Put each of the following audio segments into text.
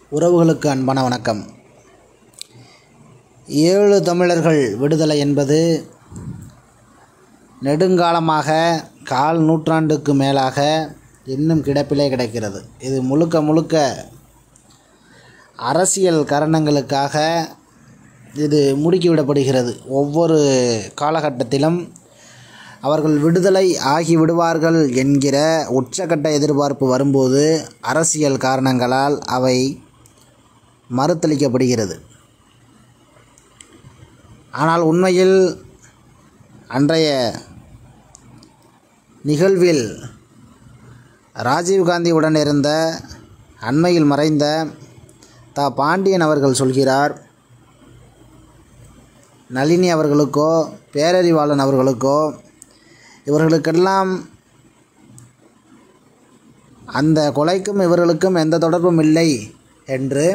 உறவுகளுக்கு அன்பான வணக்கம் ஏழு தமிழர்கள் விடுதலை என்பது நெடுங்காலமாக கால் நூற்றாண்டுக்கு மேலாக இன்னும் கிடப்பிலே கிடக்கிறது இது முழுக்க முழுக்க அரசியல் காரணங்களுக்காக இது முடுக்கிவிடப்படுகிறது ஒவ்வொரு காலகட்டத்திலும் அவர்கள் விடுதலை ஆகி விடுவார்கள் என்கிற உச்சக்கட்ட எதிர்பார்ப்பு வரும்போது அரசியல் காரணங்களால் அவை மறுத்தளிக்கப்படுகிறது ஆனால் உண்மையில் அன்றைய நிகழ்வில் ராஜீவ்காந்தி உடன் இருந்த அண்மையில் மறைந்த த பாண்டியன் அவர்கள் சொல்கிறார் நளினி அவர்களுக்கோ பேரறிவாளன் அவர்களுக்கோ இவர்களுக்கெல்லாம் அந்த கொலைக்கும் இவர்களுக்கும் எந்த தொடர்பும் இல்லை என்று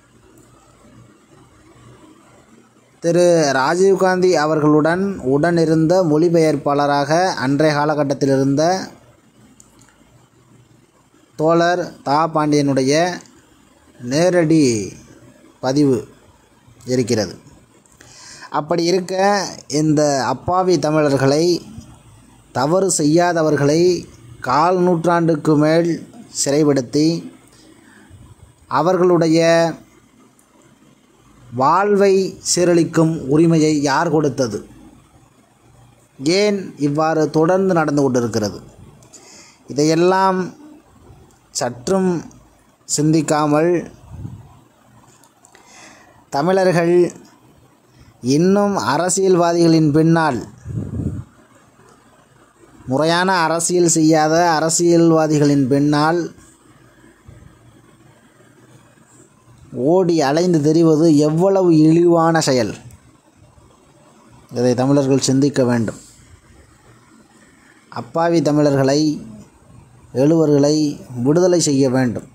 திரு ராஜீவ்காந்தி அவர்களுடன் உடனிருந்த மொழிபெயர்ப்பாளராக அன்றைய காலகட்டத்தில் இருந்த தோழர் தா பாண்டியனுடைய நேரடி பதிவு இருக்கிறது அப்படி இருக்க இந்த அப்பாவி தமிழர்களை தவறு செய்யாதவர்களை கால் நூற்றாண்டுக்கு மேல் சிறைப்படுத்தி அவர்களுடைய வாழ்வை சீரழிக்கும் உரிமையை யார் கொடுத்தது ஏன் இவ்வாறு தொடர்ந்து நடந்து கொண்டிருக்கிறது இதையெல்லாம் சற்றும் சிந்திக்காமல் தமிழர்கள் இன்னும் அரசியல்வாதிகளின் பின்னால் முறையான அரசியல் செய்யாத அரசியல்வாதிகளின் பின்னால் ஓடி அலைந்து தெரிவது எவ்வளவு இழிவான செயல் இதை தமிழர்கள் சிந்திக்க வேண்டும் அப்பாவி தமிழர்களை எழுவர்களை விடுதலை செய்ய வேண்டும்